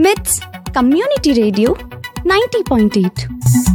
మిట్స్ community radio ninety point eight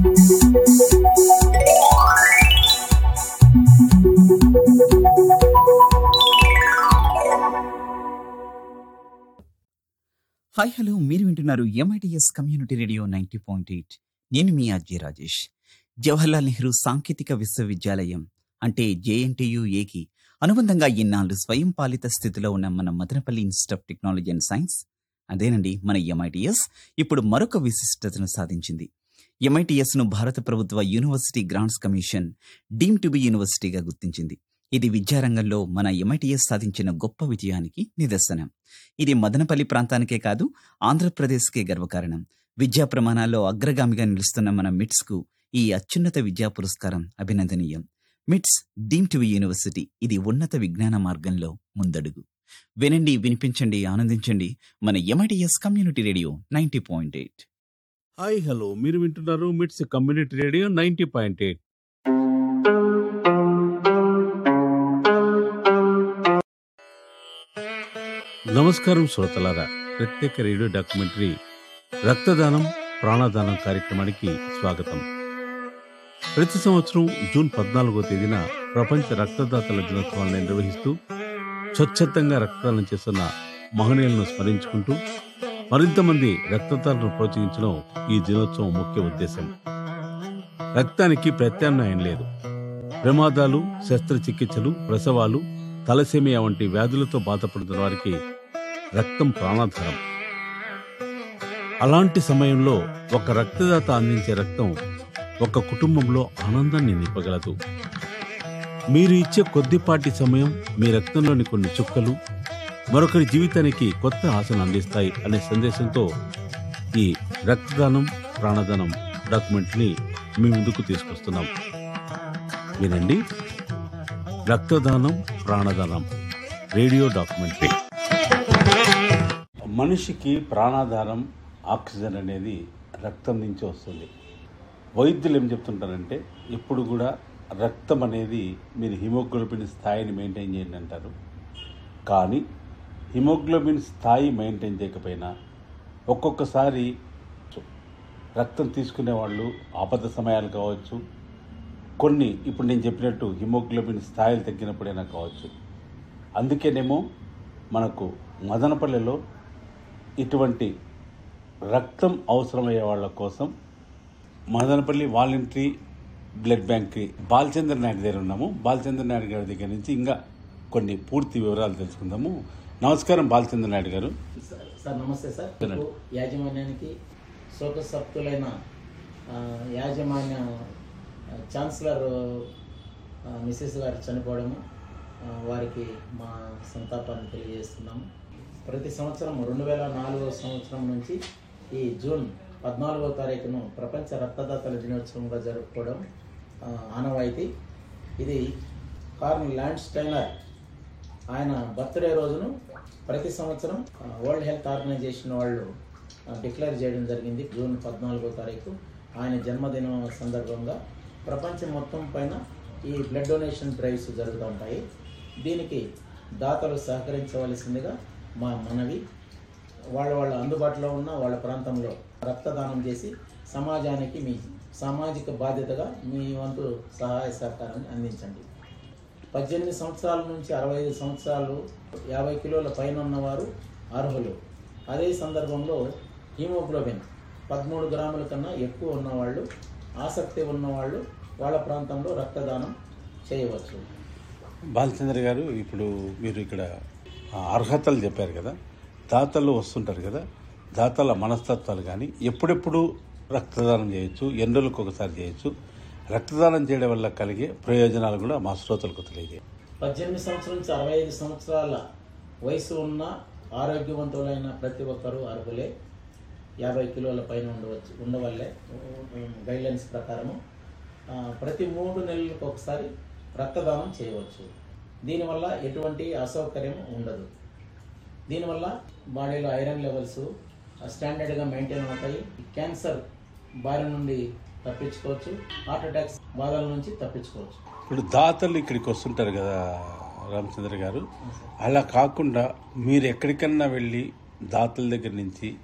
hi hello మీరు వింటున్నారు MITS community radio ninety point eight నేను మీ అజయ్ రాజేష్ జవహర్లాల్ నెహ్రూ సాంకేతిక విశ్వవిద్యాలయం అంటే జేఎన్టీయుఏకి అనుబంధంగా ఇన్నాళ్ళు స్వయం పాలిత స్థితిలో ఉన్న మన Madanapalli institute of technology and science అదేనండి మన ఎంఐటిఎస్ ఇప్పుడు మరొక విశిష్టతను సాధించింది ఎంఐటిఎస్ ను భారత ప్రభుత్వ university grants commission deem to be యూనివర్సిటీగా గుర్తించింది ఇది విద్యారంగంలో మన ఎంఐటిఎస్ సాధించిన గొప్ప విజయానికి నిదర్శనం ఇది మదనపల్లి ప్రాంతానికే కాదు ఆంధ్రప్రదేశ్కే గర్వకారణం విద్యా ప్రమాణాల్లో అగ్రగామిగా నిలుస్తున్న మన మిట్స్ కు ఈ అత్యున్నత విద్యా పురస్కారం అభినందనీయం మిట్స్ డీమ్ టు యూనివర్సిటీ ఇది ఉన్నత విజ్ఞాన మార్గంలో ముందడుగు వినండి వినిపించండి ఆనందించండి మన MITS community radio ninety point eight hi hello మీరు వింటున్నారు మిట్స్ community radio ninety point eight నమస్కారం శ్రోతలారా ప్రత్యేక రేడియో డాక్యుమెంటరీ రక్తదానం ప్రాణదానం కార్యక్రమానికి స్వాగతం ప్రతి సంవత్సరం జూన్ పద్నాలుగో తేదీన ప్రపంచ రక్తదాతల దినోత్సవాన్ని నిర్వహిస్తూ స్వచ్ఛందంగా రక్తదానం చేస్తున్న మహనీయులను స్మరించుకుంటూ మరింత మంది రక్తదాతలను ప్రోత్సహించడం ఈ దినోత్సవం ముఖ్య ఉద్దేశం రక్తానికి ప్రత్యామ్నాయం లేదు ప్రమాదాలు శస్త్రచికిత్సలు ప్రసవాలు తలసేమియా వంటి వ్యాధులతో బాధపడుతున్న వారికి రక్తం ప్రాణాధారం అలాంటి సమయంలో ఒక రక్తదాత అందించే రక్తం ఒక కుటుంబంలో ఆనందాన్ని నింపగలదు మీరు ఇచ్చే కొద్దిపాటి సమయం మీ రక్తంలోని కొన్ని చుక్కలు మరొకరి జీవితానికి కొత్త ఆశను అందిస్తాయి అనే సందేశంతో ఈ రక్తదానం ప్రాణదానం డాక్యుమెంట్ని మీ ముందుకు తీసుకొస్తున్నాం వినండి రక్తదానం ప్రాణదానం రేడియో డాక్యుమెంటరీ మనిషికి ప్రాణాధారం ఆక్సిజన్ అనేది రక్తం నుంచి వస్తుంది వైద్యులు ఏం చెప్తుంటారంటే ఎప్పుడు కూడా రక్తం అనేది మీరు హిమోగ్లోబిన్ స్థాయిని మెయింటైన్ చేయండి అంటారు కానీ హిమోగ్లోబిన్ స్థాయి మెయింటైన్ చేయకపోయినా ఒక్కొక్కసారి రక్తం తీసుకునే వాళ్ళు ఆపద సమయాలు కావచ్చు కొన్ని ఇప్పుడు నేను చెప్పినట్టు హిమోగ్లోబిన్ స్థాయిలు తగ్గినప్పుడైనా కావచ్చు అందుకేనేమో మనకు మదనపల్లెలో ఇటువంటి రక్తం అవసరమయ్యే వాళ్ళ కోసం Madanapalli voluntary blood bank Balachandra Naidu దగ్గర ఉన్నాము బాలచంద్ర నాయుడు గారి దగ్గర నుంచి ఇంకా కొన్ని పూర్తి వివరాలు తెలుసుకుందాము నమస్కారం బాలచంద్ర నాయుడు గారు సార్ సార్ నమస్తే సార్ వినండి. మీకు యాజమాన్యానికి శోకసప్తులైన ఆ, యాజమాన్య ఆ, ఛాన్సలర్ ఆ, మిసెస్ గారు చనిపోవడము ఆ, వారికి మా సంతాపాన్ని తెలియజేస్తున్నాము ప్రతి సంవత్సరం రెండు వేల నాలుగో సంవత్సరం నుంచి ఈ జూన్ పద్నాలుగో తారీఖును ప్రపంచ రక్తదాతల దినోత్సవంగా జరుపుకోవడం ఆ, ఆనవాయితీ ఇది కార్న్ ల్యాండ్ స్టైనర్ ఆయన బర్త్డే రోజును ప్రతి సంవత్సరం ఆ, వరల్డ్ హెల్త్ ఆర్గనైజేషన్ వాళ్ళు ఆ, డిక్లేర్ చేయడం జరిగింది జూన్ పద్నాలుగో తారీఖు ఆయన జన్మదినం సందర్భంగా ప్రపంచం మొత్తం పైన ఈ బ్లడ్ డొనేషన్ డ్రైవ్స్ జరుగుతూ ఉంటాయి దీనికి దాతలు సహకరించవలసిందిగా మా మనవి వాళ్ళ వాళ్ళ అందుబాటులో ఉన్న వాళ్ళ ప్రాంతంలో రక్తదానం చేసి సమాజానికి మీ సామాజిక బాధ్యతగా మీ వంతు సహాయ సహకారాన్ని అందించండి పద్దెనిమిది సంవత్సరాల నుంచి అరవై ఐదు సంవత్సరాలు యాభై కిలోల పైన ఉన్నవారు అర్హులు అదే సందర్భంలో హీమోగ్లోబిన్ పదమూడు గ్రాముల కన్నా ఎక్కువ ఉన్నవాళ్ళు ఆసక్తి ఉన్నవాళ్ళు వాళ్ళ ప్రాంతంలో రక్తదానం చేయవచ్చు బాలచంద్ర గారు ఇప్పుడు మీరు ఇక్కడ ఆ, అర్హతలు చెప్పారు కదా దాతలు వస్తుంటారు కదా దాతల మనస్తత్వాలు కానీ ఎప్పుడెప్పుడు రక్తదానం చేయొచ్చు ఎన్ని రోజులకు ఒకసారి చేయొచ్చు రక్తదానం చేయడం వల్ల కలిగే ప్రయోజనాలు కూడా మా శ్రోతలకు తెలియజేయండి పద్దెనిమిది సంవత్సరాల నుంచి అరవై ఐదు సంవత్సరాల వయసు ఉన్న ఆరోగ్యవంతులైన ప్రతి ఒక్కరూ అర్హులే యాభై కిలోల పైన ఉండవచ్చు ఉండవల్లే గైడ్లైన్స్ ప్రకారము ఆ, ప్రతి మూడు నెలలకు ఒకసారి రక్తదానం చేయవచ్చు దీనివల్ల ఎటువంటి అసౌకర్యం ఉండదు దీనివల్ల బాడీలో ఐరన్ లెవెల్స్ స్టాండర్డ్గా మెయింటైన్ అవుతాయి క్యాన్సర్ బారి నుండి తప్పించుకోవచ్చు హార్ట్ అటాక్స్ బాధల నుంచి తప్పించుకోవచ్చు ఇప్పుడు దాతలు ఇక్కడికి వస్తుంటారు కదా రామచంద్ర గారు అలా కాకుండా మీరు ఎక్కడికన్నా వెళ్ళి దాతల దగ్గర నుంచి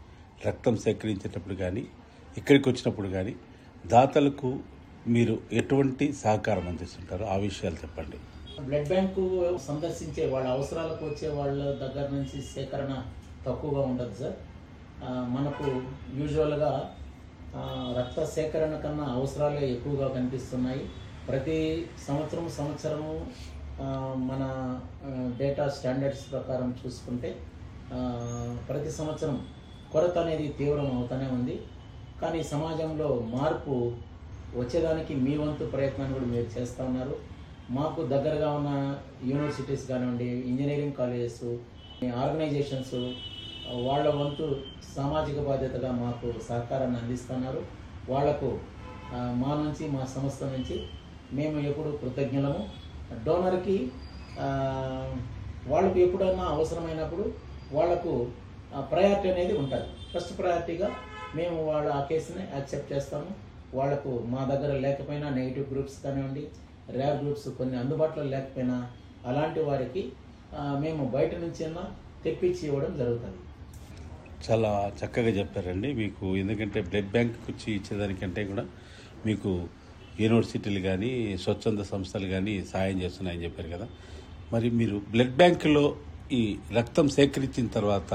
రక్తం సేకరించేటప్పుడు కానీ ఇక్కడికి వచ్చినప్పుడు కానీ దాతలకు మీరు ఎటువంటి సహకారం అందిస్తుంటారో ఆ విషయాలు చెప్పండి బ్లడ్ బ్యాంకు సందర్శించే వాళ్ళ అవసరాలకు వచ్చే వాళ్ళ దగ్గర నుంచి సేకరణ తక్కువగా ఉంటుంది సార్ ఆ, మనకు యూజువల్గా ఆ, రక్త సేకరణ కన్నా అవసరాలే ఎక్కువగా కనిపిస్తున్నాయి ప్రతి సంవత్సరం సంవత్సరము ఆ, మన ఆ, డేటా స్టాండర్డ్స్ ప్రకారం చూసుకుంటే ఆ, ప్రతి సంవత్సరం కొరత అనేది తీవ్రం అవుతూనే ఉంది కానీ సమాజంలో మార్పు వచ్చేదానికి మీ వంతు ప్రయత్నాన్ని కూడా మీరు చేస్తూ ఉన్నారు మాకు దగ్గరగా ఉన్న యూనివర్సిటీస్ కానివ్వండి ఇంజనీరింగ్ కాలేజెస్ ఆర్గనైజేషన్స్ వాళ్ళ వంతు సామాజిక బాధ్యతగా మాకు సహకారాన్ని అందిస్తున్నారు వాళ్లకు ఆ, మా నుంచి మా సంస్థ నుంచి మేము ఎప్పుడు కృతజ్ఞులము డోనర్కి ఆ, వాళ్ళకు ఎప్పుడన్నా అవసరమైనప్పుడు వాళ్లకు ప్రయారిటీ అనేది ఉంటుంది ఫస్ట్ ప్రయారిటీగా మేము వాళ్ళ ఆ కేసుని యాక్సెప్ట్ చేస్తాము వాళ్లకు మా దగ్గర లేకపోయినా నెగిటివ్ గ్రూప్స్ కానివ్వండి రేర్ గ్రూప్స్ కొన్ని అందుబాటులో లేకపోయినా అలాంటి వారికి ఆ, మేము బయట నుంచి అయినా తెప్పించి ఇవ్వడం జరుగుతుంది చాలా చక్కగా చెప్పారండి మీకు ఎందుకంటే బ్లడ్ బ్యాంక్ వచ్చి ఇచ్చేదానికంటే కూడా మీకు యూనివర్సిటీలు కానీ స్వచ్ఛంద సంస్థలు కానీ సాయం చేస్తున్నాయని చెప్పారు కదా మరి మీరు బ్లడ్ బ్యాంకులో ఈ రక్తం సేకరించిన తర్వాత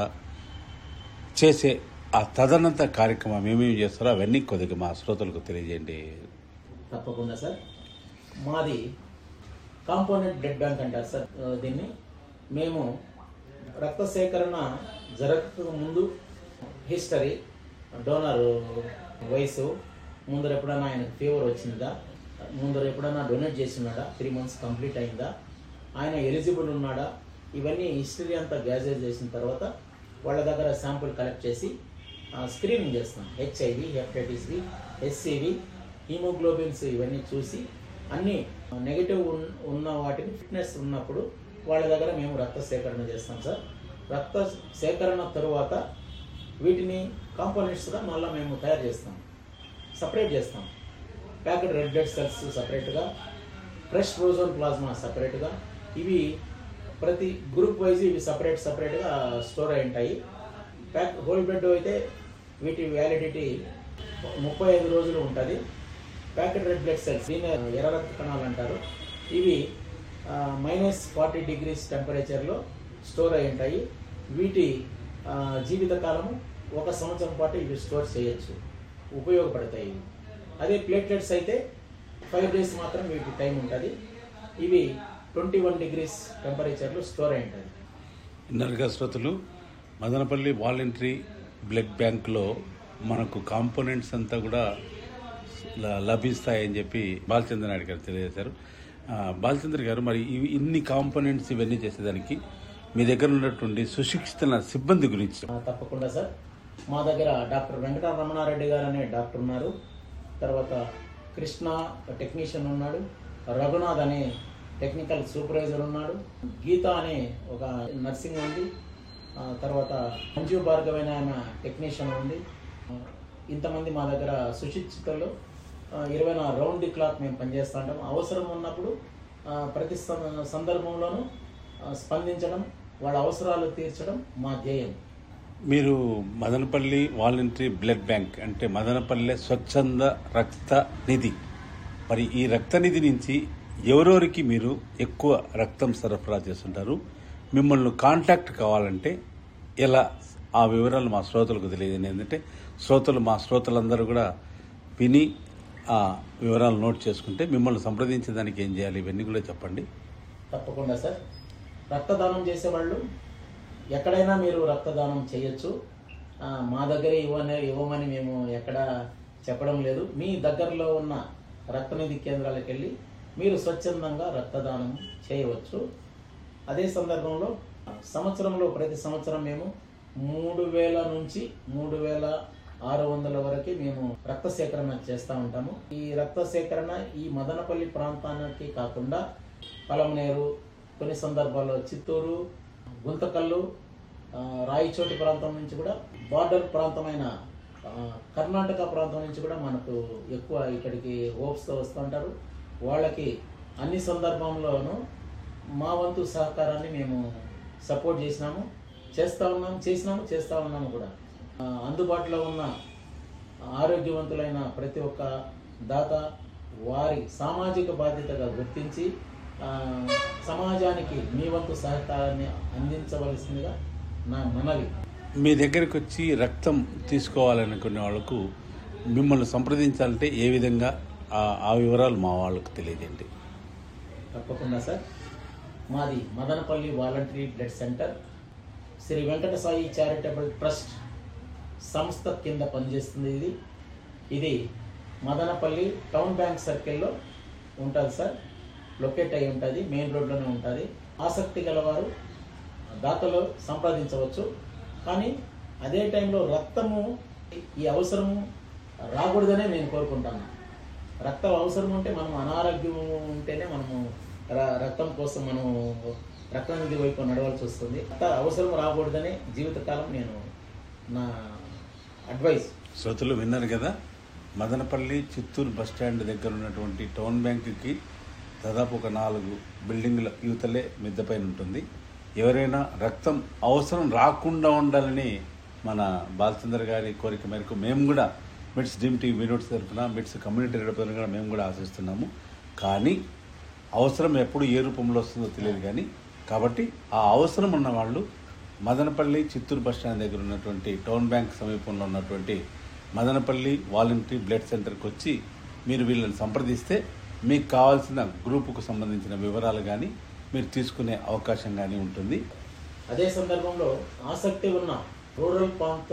చేసే ఆ తదనంత కార్యక్రమం ఏమేమి చేస్తారో అవన్నీ కొద్దిగా మా శ్రోతలకు తెలియజేయండి తప్పకుండా సార్ మాది కాంపోనెంట్ బ్లడ్ బ్యాంక్ అంటారు సార్ ఆ, దీన్ని మేము రక్త సేకరణ జరగక ముందు హిస్టరీ డోనర్ వయసు ముందర ఎప్పుడైనా ఆయనకు ఫీవర్ వచ్చిందా ముందర ఎప్పుడైనా డొనేట్ చేసినాడా త్రీ మంత్స్ కంప్లీట్ అయిందా ఆయన ఎలిజిబుల్ ఉన్నాడా ఇవన్నీ హిస్టరీ అంతా గ్యాజెట్ చేసిన తర్వాత వాళ్ళ దగ్గర శాంపుల్ కలెక్ట్ చేసి స్క్రీనింగ్ చేస్తాం HIV hepatitis B HCV haemoglobins ఇవన్నీ చూసి అన్ని నెగిటివ్ ఉన్న వాటిని ఫిట్నెస్ ఉన్నప్పుడు వాళ్ళ దగ్గర మేము రక్త సేకరణ చేస్తాం సార్ రక్త సేకరణ తరువాత వీటిని కాంపోనెంట్స్గా మళ్ళీ మేము తయారు చేస్తాం సపరేట్ చేస్తాం ప్యాకెట్ రెడ్ బ్లడ్ సెల్స్ సపరేట్గా ఫ్రెష్ ఫ్రోజన్ ప్లాజ్మా సపరేట్గా ఇవి ప్రతి గ్రూప్ వైజ్ ఇవి సపరేట్ సపరేట్గా స్టోర్ అయి ఉంటాయి ప్యాక్ హోల్ బ్లడ్ అయితే వీటి వ్యాలిడిటీ ముప్పై ఐదు రోజులు ఉంటుంది ప్యాకెట్ రెడ్ బ్లడ్ సెల్స్ దీని ఎర్ర రక్త కణాలు అంటారు ఇవి మైనస్ ఫార్టీ డిగ్రీస్ టెంపరేచర్లో స్టోర్ అయి ఉంటాయి వీటి ఆ, జీవితకాలము ఒక సంవత్సరం పాటు ఇవి స్టోర్ చేయొచ్చు ఉపయోగపడతాయి ఇవి అదే ప్లేట్లెట్స్ అయితే ఫైవ్ డేస్ మాత్రం వీటి టైం ఉంటుంది ఇవి ట్వంటీ వన్ డిగ్రీస్ టెంపరేచర్లో స్టోర్ అయి ఉంటుంది నరగా శ్రోతలు మదనపల్లి వాలంటరీ బ్లడ్ బ్యాంక్లో మనకు కాంపోనెంట్స్ అంతా కూడా ల- లభిస్తాయని చెప్పి బాలచంద్ర నాయుడు గారు తెలియజేశారు ఆ, బాలచంద్ర గారు మరి ఇవి ఇన్ని కాంపోనెంట్స్ ఇవన్నీ చేసేదానికి మీ దగ్గర ఉన్నటువంటి సుశిక్షిత సిబ్బంది గురించి ఆ, తప్పకుండా సార్ మా దగ్గర డాక్టర్ వెంకట రమణారెడ్డి గారు అనే డాక్టర్ ఉన్నారు తర్వాత కృష్ణ టెక్నీషియన్ ఉన్నాడు రఘునాథ్ అనే టెక్నికల్ సూపర్వైజర్ ఉన్నాడు గీత అనే ఒక నర్సింగ్ ఉంది ఆ, తర్వాత మంజు భార్గవ్ అనే ఆమె టెక్నీషియన్ ఉంది ఆ, ఇంతమంది మా దగ్గర సుశిక్షితులు ఆ, ఇరవై నాలుగు రౌండ్ ది క్లాక్ మేము పనిచేస్తూ ఉంటాం అవసరం ఉన్నప్పుడు ఆ, ప్రతి సం- సందర్భంలోనూ ఆ, స్పందించడం వాళ్ళ అవసరాలు తీర్చడం మా ధ్యేయం మీరు మదనపల్లి వాలంటరీ బ్లడ్ బ్యాంక్ అంటే మదనపల్లె స్వచ్ఛంద రక్త నిధి మరి ఈ రక్త నిధి నుంచి ఎవరెవరికి మీరు ఎక్కువ రక్తం సరఫరా చేస్తుంటారు మిమ్మల్ని కాంటాక్ట్ కావాలంటే ఎలా ఆ వివరాలు మా శ్రోతలకు తెలియదు ఏంటంటే శ్రోతలు మా శ్రోతలందరూ కూడా విని ఆ వివరాలు నోట్ చేసుకుంటే మిమ్మల్ని సంప్రదించడానికి ఏం చేయాలి ఇవన్నీ కూడా చెప్పండి తప్పకుండా సార్ రక్తదానం చేసేవాళ్ళు ఎక్కడైనా మీరు రక్తదానం చేయొచ్చు ఆ, మా దగ్గరే ఇవ్వని ఇవ్వమని మేము ఎక్కడ చెప్పడం లేదు మీ దగ్గరలో ఉన్న రక్తనిధి కేంద్రాలకు వెళ్ళి మీరు స్వచ్ఛందంగా రక్తదానం చేయవచ్చు అదే సందర్భంలో సంవత్సరంలో ప్రతి సంవత్సరం మేము మూడు వేల నుంచి మూడు వేల ఆరు వందల వరకు మేము రక్త సేకరణ చేస్తూ ఉంటాము ఈ రక్త సేకరణ ఈ మదనపల్లి ప్రాంతానికి కాకుండా పలమనేరు కొన్ని సందర్భాల్లో చిత్తూరు గుంతకల్లు ఆ, రాయచోటి ప్రాంతం నుంచి కూడా బార్డర్ ప్రాంతమైన ఆ, కర్ణాటక ప్రాంతం నుంచి కూడా మనకు ఎక్కువ ఇక్కడికి హోప్స్తో వస్తుంటారు వాళ్ళకి అన్ని సందర్భంలోనూ మా వంతు సహకారాన్ని మేము సపోర్ట్ చేసినాము చేస్తూ ఉన్నాము చేసినాము చేస్తూ ఉన్నాము కూడా ఆ, అందుబాటులో ఉన్న ఆరోగ్యవంతులైన ప్రతి ఒక్క దాత వారి సామాజిక బాధ్యతగా గుర్తించి ఆ, సమాజానికి మీ వంతు సహకారాన్ని అందించవలసిందిగా నా మనవి మీ దగ్గరికి వచ్చి రక్తం తీసుకోవాలనుకునే వాళ్ళకు మిమ్మల్ని సంప్రదించాలంటే ఏ విధంగా ఆ- ఆ వివరాలు మా వాళ్ళకు తెలియజేయండి తప్పకుండా సార్ మాది Madanapalli voluntary blood centre Shri Venkata Sai charitable trust సంస్థ కింద పనిచేస్తుంది ఇది ఇది మదనపల్లి టౌన్ బ్యాంక్ సర్కిల్లో ఉంటుంది సార్ లొకేట్ అయి ఉంటుంది మెయిన్ రోడ్లోనే ఉంటుంది ఆసక్తి గలవారు దాతలు సంప్రదించవచ్చు కానీ అదే టైంలో రక్తము ఈ అవసరము రాకూడదనే నేను కోరుకుంటాను రక్తం అవసరం ఉంటే మనం అనారోగ్యం ఉంటేనే మనము ర- రక్తం కోసం మనం రక్తనిధి వైపు నడవాల్సి వస్తుంది రక్త అవసరం రాకూడదనే జీవితకాలం నేను నా అడ్వైస్ శ్రోతలు విన్నారు కదా మదనపల్లి చిత్తూరు బస్ స్టాండ్ దగ్గర ఉన్నటువంటి టౌన్ బ్యాంకుకి దాదాపు ఒక నాలుగు బిల్డింగుల యువతలే మిద్దపైన ఉంటుంది ఎవరైనా రక్తం అవసరం రాకుండా ఉండాలని మన బాలచంద్ర గారి కోరిక మేరకు మేము కూడా మిట్స్ డ్రీమ్ టీవీ వినోట్స్ తరఫున మిట్స్ కమ్యూనిటీ రేడియో తరఫున కూడా మేము కూడా ఆశిస్తున్నాము కానీ అవసరం ఎప్పుడు ఏ రూపంలో వస్తుందో తెలియదు కానీ కాబట్టి ఆ అవసరం ఉన్న వాళ్ళు మదనపల్లి చిత్తూరు బస్ స్టాండ్ దగ్గర ఉన్నటువంటి టౌన్ బ్యాంక్ సమీపంలో ఉన్నటువంటి మదనపల్లి వాలంటరీ బ్లడ్ సెంటర్కి వచ్చి మీరు వీళ్ళని సంప్రదిస్తే మీకు కావాల్సిన గ్రూపుకు సంబంధించిన వివరాలు కానీ మీరు తీసుకునే అవకాశం కానీ ఉంటుంది అదే సందర్భంలో ఆసక్తి ఉన్న రూరల్ ప్రాంత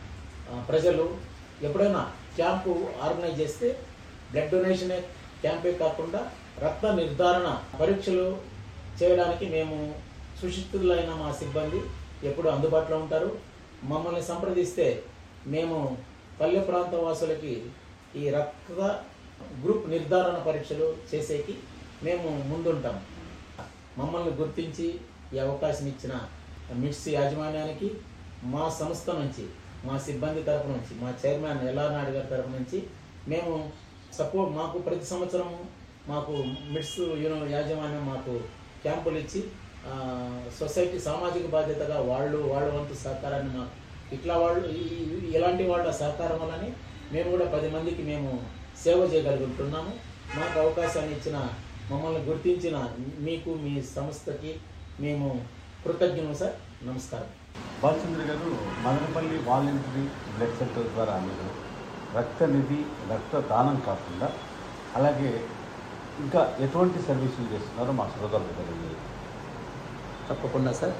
ఆ, ప్రజలు ఎప్పుడైనా క్యాంపు ఆర్గనైజ్ చేస్తే బ్లడ్ డొనేషన్ క్యాంపే కాకుండా రక్త నిర్ధారణ పరీక్షలు చేయడానికి మేము సుశిస్తులైన మా సిబ్బంది ఎప్పుడు అందుబాటులో ఉంటారు మమ్మల్ని సంప్రదిస్తే మేము పల్లె ప్రాంత వాసులకి ఈ రక్త గ్రూప్ నిర్ధారణ పరీక్షలు చేసేకి మేము ముందుంటాం మమ్మల్ని గుర్తించి ఈ అవకాశం ఇచ్చిన మిట్స్ యాజమాన్యానికి మా సంస్థ నుంచి మా సిబ్బంది తరపు నుంచి మా చైర్మన్ ఎల్లా నాయుడు గారి తరపు నుంచి మేము సపోర్ట్ మాకు ప్రతి సంవత్సరం మాకు మిట్స్ యూనో యాజమాన్యం మాకు క్యాంపులు ఇచ్చి ఆ, సొసైటీ సామాజిక బాధ్యతగా వాళ్ళు వాళ్ళ వంతు సహకారాన్ని మాకు ఇట్లా వాళ్ళు ఈ- ఈ- ఇలాంటి వాళ్ళ సహకారం వల్లనే మేము కూడా పది మందికి మేము సేవ చేయగలుగుతున్నాము మాకు అవకాశాన్ని ఇచ్చిన మమ్మల్ని గుర్తించిన మీకు మీ సంస్థకి మేము కృతజ్ఞులు సార్ నమస్కారం బాలచంద్ర గారు మదనపల్లి వాలంటరీ బ్లడ్ సెంటర్ ద్వారా మీరు రక్త నిధి రక్త దానం కాకుండా అలాగే ఇంకా ఎటువంటి సర్వీసులు చేస్తున్నారో మా శ్రోతలకు తెలియజేయండి తప్పకుండా సార్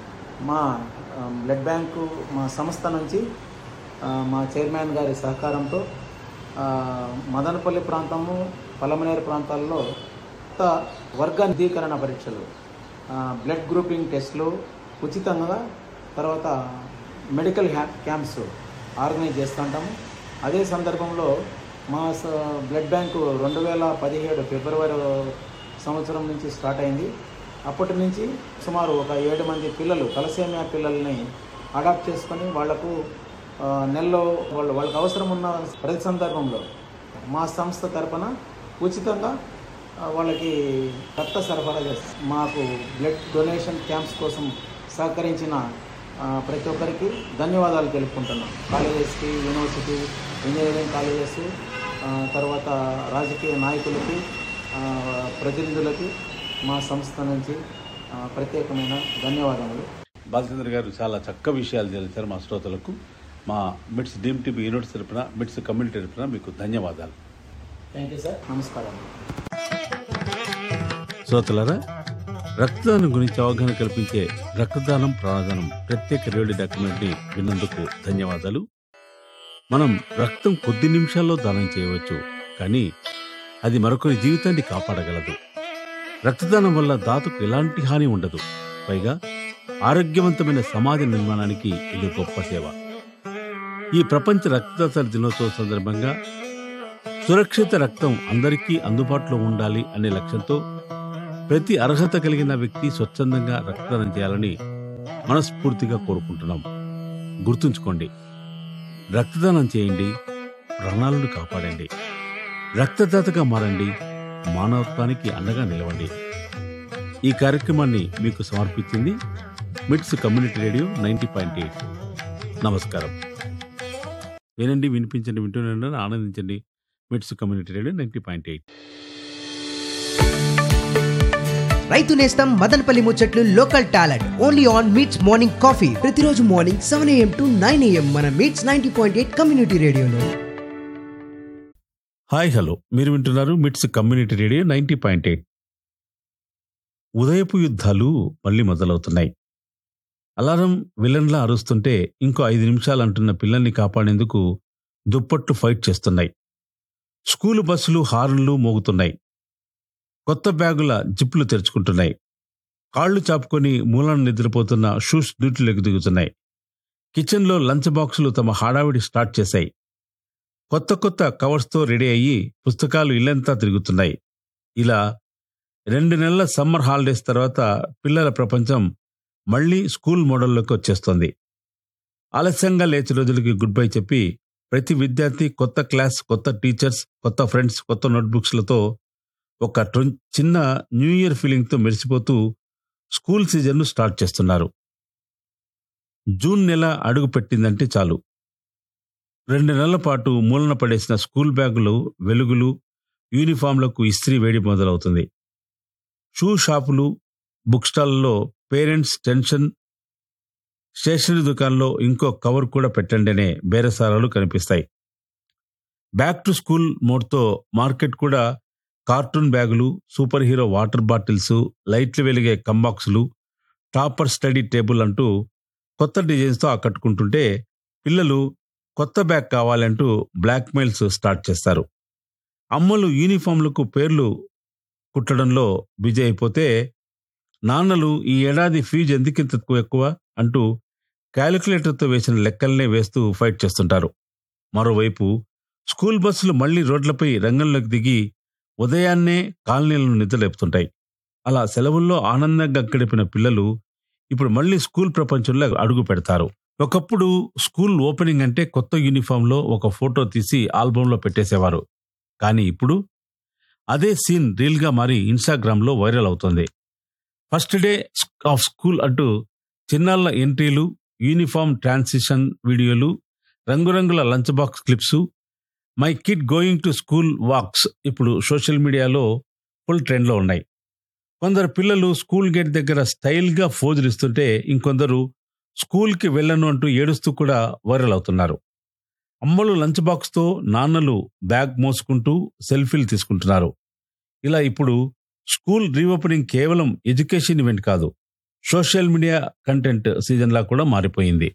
మా ఆ, బ్లడ్ బ్యాంకు మా సంస్థ నుంచి ఆ, మా చైర్మన్ గారి సహకారంతో ఆ, మదనపల్లి ప్రాంతము పలమనేరు ప్రాంతాల్లో కొత్త వర్గ నిధీకరణ పరీక్షలు ఆ, బ్లడ్ గ్రూపింగ్ టెస్ట్లు ఉచితంగా తర్వాత మెడికల్ హ్యా క్యాంప్స్ ఆర్గనైజ్ చేస్తుంటాము అదే సందర్భంలో మా స- బ్లడ్ బ్యాంకు రెండు వేల పదిహేడు ఫిబ్రవరి సంవత్సరం నుంచి స్టార్ట్ అయింది అప్పటి నుంచి సుమారు ఒక ఏడు మంది పిల్లలు తలసేమియా పిల్లల్ని అడాప్ట్ చేసుకొని వాళ్లకు ఆ, నెలలో వాళ్ళు వాళ్ళకి అవసరం ఉన్న ప్రతి సందర్భంలో మా సంస్థ తరపున ఉచితంగా ఆ, వాళ్ళకి రక్త సరఫరా చేస్తాం మాకు బ్లడ్ డొనేషన్ క్యాంప్స్ కోసం సహకరించిన ఆ, ప్రతి ఒక్కరికి ధన్యవాదాలు తెలుపుకుంటున్నాం కాలేజెస్కి యూనివర్సిటీ ఇంజనీరింగ్ కాలేజెస్ ఆ, తర్వాత రాజకీయ నాయకులకి ఆ, ప్రతినిధులకి మా సంస్థ నుంచి ఆ, ప్రత్యేకమైన ధన్యవాదములు బాలచంద్ర గారు చాలా చక్క విషయాలు తెలిసారు మా శ్రోతలకు మా మిట్స్ డీమ్ టీవీ యూనిట్స్ తరపున మిట్స్ కమ్యూనిటీ తరపున మీకు ధన్యవాదాలు థ్యాంక్ యూ సార్ నమస్కారం శ్రోతలారా రక్తదానం గురించి అవగాహన కల్పించే రక్తదానం ప్రాణదానం ప్రత్యేక రేడియో డాక్యుమెంటరీ విన్నందుకు ధన్యవాదాలు మనం రక్తం కొద్ది నిమిషాల్లో దానం చేయవచ్చు కానీ అది మరొకరి జీవితాన్ని కాపాడగలదు రక్తదానం వల్ల దాతకు ఎలాంటి హాని ఉండదు పైగా ఆరోగ్యవంతమైన సమాజ నిర్మాణానికి ఇది గొప్ప సేవ ఈ ప్రపంచ రక్తదాతల దినోత్సవం సందర్భంగా సురక్షిత రక్తం అందరికీ అందుబాటులో ఉండాలి అనే లక్ష్యంతో ప్రతి అర్హత కలిగిన వ్యక్తి స్వచ్ఛందంగా రక్తదానం చేయాలని మనస్ఫూర్తిగా కోరుకుంటున్నాం గుర్తుంచుకోండి రక్తదానం చేయండి ప్రాణాలను కాపాడండి రక్తదాతగా మారండి మానవత్వానికి అండగా నిలవండి ఈ కార్యక్రమాన్ని మీకు సమర్పించింది MITS community radio ninety point eight నమస్కారం వినండి వినిపించండి వింటూనే ఆనందించండి MITS community radio ninety point eight రైతు నేస్తం మదనపల్లి ముచ్చట్లు local talent only on MITS morning coffee ప్రతిరోజు morning seven AM to nine AM మన MITS ninety point eight community రేడియోలో హాయ్ హలో మీరు వింటున్నారు మిట్స్ community radio ninety point eight ఉదయపు యుద్ధాలు మళ్ళీ మొదలవుతున్నాయి అలారం విలన్లా అరుస్తుంటే ఇంకో ఐదు నిమిషాలు అంటున్న పిల్లల్ని కాపాడేందుకు దుప్పట్లు ఫైట్ చేస్తున్నాయి స్కూలు బస్సులు హార్న్లు మోగుతున్నాయి కొత్త బ్యాగుల జిప్పులు తెరుచుకుంటున్నాయి కాళ్ళు చాపుకొని మూలను నిద్రపోతున్న షూస్ డ్యూటీలోకి దిగుతున్నాయి కిచెన్లో లంచ్ బాక్సులు తమ హడావిడి స్టార్ట్ చేశాయి కొత్త కొత్త కవర్స్తో రెడీ అయ్యి పుస్తకాలు ఇల్లంతా తిరుగుతున్నాయి ఇలా రెండు నెలల సమ్మర్ హాలిడేస్ తర్వాత పిల్లల ప్రపంచం మళ్ళీ స్కూల్ మోడల్లోకి వచ్చేస్తోంది ఆలస్యంగా లేచి రోజులకి గుడ్ బై చెప్పి ప్రతి విద్యార్థి కొత్త క్లాస్ కొత్త టీచర్స్ కొత్త ఫ్రెండ్స్ కొత్త నోట్బుక్స్లతో ఒక ట్రొం- చిన్న న్యూ ఇయర్ ఫీలింగ్తో మెరిసిపోతూ స్కూల్ సీజన్ను స్టార్ట్ చేస్తున్నారు జూన్ నెల అడుగు పెట్టిందంటే చాలు రెండు నెలల పాటు మూలన పడేసిన స్కూల్ బ్యాగులు వెలుగులు యూనిఫామ్లకు ఇస్త్రీ వేడి మొదలవుతుంది షూ షాపులు బుక్ స్టాల్లో పేరెంట్స్ టెన్షన్ స్టేషనరీ దుకాణంలో ఇంకో కవర్ కూడా పెట్టండి అనే బేరసారాలు కనిపిస్తాయి బ్యాక్ టు స్కూల్ మోడ్తో మార్కెట్ కూడా కార్టూన్ బ్యాగులు సూపర్ హీరో వాటర్ బాటిల్స్ లైట్లు వెలిగే కంబాక్సులు టాపర్ స్టడీ టేబుల్ అంటూ కొత్త డిజైన్స్తో ఆకట్టుకుంటుంటే పిల్లలు కొత్త బ్యాగ్ కావాలంటూ బ్లాక్మెయిల్స్ స్టార్ట్ చేస్తారు అమ్మలు యూనిఫామ్లకు పేర్లు కుట్టడంలో బిజీ అయిపోతే నాన్నలు ఈ ఏడాది ఫీజు ఎందుకింత తక్కువ ఎక్కువ అంటూ క్యాలిక్యులేటర్తో వేసిన లెక్కల్నే వేస్తూ ఫైట్ చేస్తుంటారు మరోవైపు స్కూల్ బస్సులు మళ్లీ రోడ్లపై రంగంలోకి దిగి ఉదయాన్నే కాలనీలను నిద్రలేపుతుంటాయి అలా సెలవుల్లో ఆనందంగా గడిపిన పిల్లలు ఇప్పుడు మళ్ళీ స్కూల్ ప్రపంచంలో అడుగు పెడతారు ఒకప్పుడు స్కూల్ ఓపెనింగ్ అంటే కొత్త యూనిఫామ్లో ఒక ఫోటో తీసి ఆల్బంలో పెట్టేసేవారు కానీ ఇప్పుడు అదే సీన్ రీల్గా మారి ఇన్స్టాగ్రామ్లో వైరల్ అవుతుంది ఫస్ట్ డే ఆఫ్ స్కూల్ అంటూ చిన్నాళ్ళ ఎంట్రీలు యూనిఫామ్ ట్రాన్సిషన్ వీడియోలు రంగురంగుల lunch box clips my kid going to school walks ఇప్పుడు సోషల్ మీడియాలో ఫుల్ ట్రెండ్లో ఉన్నాయి కొందరు పిల్లలు స్కూల్ గేట్ దగ్గర స్టైల్గా ఫోజులు ఇస్తుంటే ఇంకొందరు స్కూల్కి వెళ్ళను అంటూ ఏడుస్తూ కూడా వైరల్ అవుతున్నారు అమ్మలు లంచ్ బాక్స్తో నాన్నలు బ్యాగ్ మోసుకుంటూ సెల్ఫీలు తీసుకుంటున్నారు ఇలా ఇప్పుడు స్కూల్ రీఓపెనింగ్ కేవలం ఎడ్యుకేషన్ ఈవెంట్ కాదు సోషల్ మీడియా కంటెంట్ సీజన్లా కూడా మారిపోయింది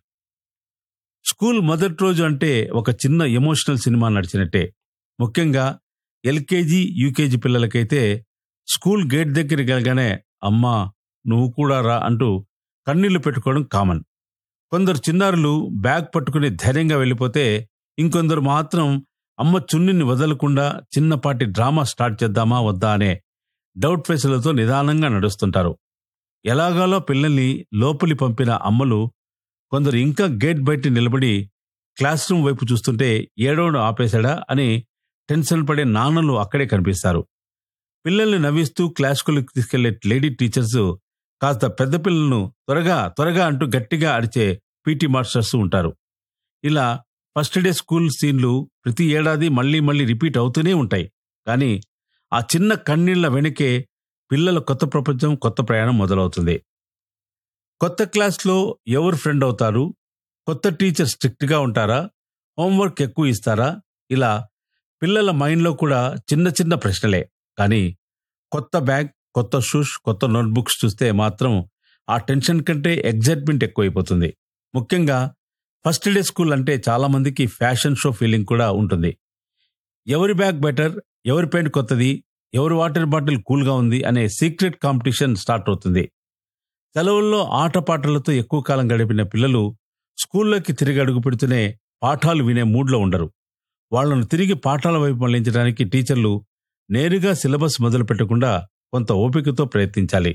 స్కూల్ మొదటి రోజు అంటే ఒక చిన్న ఎమోషనల్ సినిమా నడిచినట్టే ముఖ్యంగా ఎల్కేజీ యూకేజీ పిల్లలకైతే స్కూల్ గేట్ దగ్గరికి వెళ్ళగానే అమ్మా నువ్వు కూడా రా అంటూ కన్నీళ్లు పెట్టుకోవడం కామన్ కొందరు చిన్నారులు బ్యాగ్ పట్టుకుని ధైర్యంగా వెళ్ళిపోతే ఇంకొందరు మాత్రం అమ్మ చున్నిని వదలకుండా చిన్నపాటి డ్రామా స్టార్ట్ చేద్దామా వద్దా అనే డౌట్ ఫేసులతో నిదానంగా నడుస్తుంటారు ఎలాగాలో పిల్లల్ని లోపలి పంపిన అమ్మలు కొందరు ఇంకా గేట్ బయట నిలబడి క్లాస్ రూమ్ వైపు చూస్తుంటే ఏడవడం ఆపేశాడా అని టెన్షన్ పడే నాన్నలు అక్కడే కనిపిస్తారు పిల్లల్ని నవ్విస్తూ క్లాస్కు తీసుకెళ్లే లేడీ టీచర్స్ కాస్త పెద్ద పిల్లలను త్వరగా త్వరగా అంటూ గట్టిగా అరిచే పీటీ మాస్టర్స్ ఉంటారు ఇలా ఫస్ట్ డే స్కూల్ సీన్లు ప్రతి ఏడాది మళ్ళీ మళ్ళీ రిపీట్ అవుతూనే ఉంటాయి కానీ ఆ చిన్న కన్నీళ్ల వెనకే పిల్లల కొత్త ప్రపంచం కొత్త ప్రయాణం మొదలవుతుంది కొత్త క్లాస్లో ఎవరు ఫ్రెండ్ అవుతారు కొత్త టీచర్ స్ట్రిక్ట్గా ఉంటారా హోంవర్క్ ఎక్కువ ఇస్తారా ఇలా పిల్లల మైండ్లో కూడా చిన్న చిన్న ప్రశ్నలే కానీ కొత్త బ్యాగ్ కొత్త షూస్ కొత్త నోట్బుక్స్ చూస్తే మాత్రం ఆ టెన్షన్ కంటే ఎగ్జైట్మెంట్ ఎక్కువైపోతుంది ముఖ్యంగా ఫస్ట్ డే స్కూల్ అంటే చాలా మందికి ఫ్యాషన్ షో ఫీలింగ్ కూడా ఉంటుంది ఎవరి బ్యాగ్ బెటర్ ఎవరి పెయింట్ కొత్తది ఎవరి వాటర్ బాటిల్ కూల్గా ఉంది అనే సీక్రెట్ కాంపిటీషన్ స్టార్ట్ అవుతుంది సెలవుల్లో ఆటపాటలతో ఎక్కువ కాలం గడిపిన పిల్లలు స్కూల్లోకి తిరిగి అడుగు పెడుతూనే పాఠాలు వినే మూడ్లో ఉండరు వాళ్ళను తిరిగి పాఠాల వైపు మళ్లించడానికి టీచర్లు నేరుగా సిలబస్ మొదలు పెట్టకుండా కొంత ఓపికతో ప్రయత్నించాలి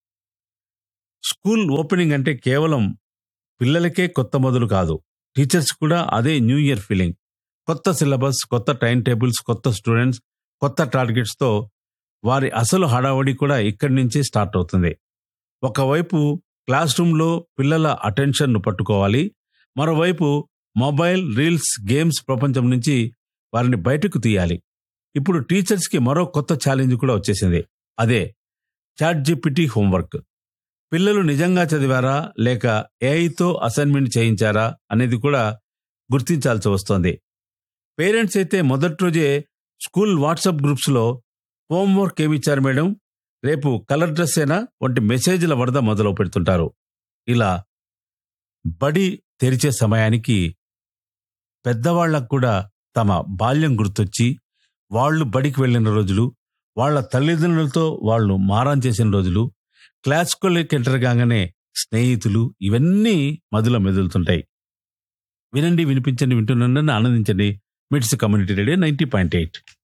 స్కూల్ ఓపెనింగ్ అంటే కేవలం పిల్లలకే కొత్త మొదలు కాదు టీచర్స్ కూడా అదే న్యూ ఇయర్ ఫీలింగ్ కొత్త సిలబస్ కొత్త టైం టేబుల్స్ కొత్త స్టూడెంట్స్ కొత్త టార్గెట్స్తో వారి అసలు హడావడి కూడా ఇక్కడి నుంచే స్టార్ట్ అవుతుంది ఒకవైపు క్లాస్ రూమ్లో పిల్లల అటెన్షన్ను పట్టుకోవాలి మరోవైపు మొబైల్ రీల్స్ గేమ్స్ ప్రపంచం నుంచి వారిని బయటకు తీయాలి ఇప్పుడు టీచర్స్కి మరో కొత్త ఛాలెంజ్ కూడా వచ్చేసింది అదే చాట్ జీపీటీ హోంవర్క్ పిల్లలు నిజంగా చదివారా లేక ఏఐతో అసైన్మెంట్ చేయించారా అనేది కూడా గుర్తించాల్సి వస్తోంది పేరెంట్స్ అయితే మొదటి రోజే స్కూల్ వాట్సాప్ గ్రూప్స్లో హోంవర్క్ ఏమిచ్చారు మేడం రేపు కలర్ డ్రెస్ అయినా వంటి మెసేజ్ల వరద మొదలు పెడుతుంటారు ఇలా బడి తెరిచే సమయానికి పెద్దవాళ్లకు కూడా తమ బాల్యం గుర్తొచ్చి వాళ్ళు బడికి వెళ్ళిన రోజులు వాళ్ళ తల్లిదండ్రులతో వాళ్ళు మారం చేసిన రోజులు క్లాస్కి ఎంటర్ కాగానే స్నేహితులు ఇవన్నీ మదిలో మెదులుతుంటాయి వినండి వినిపించండి వింటున్నానని ఆనందించండి MITS community radio ninety point eight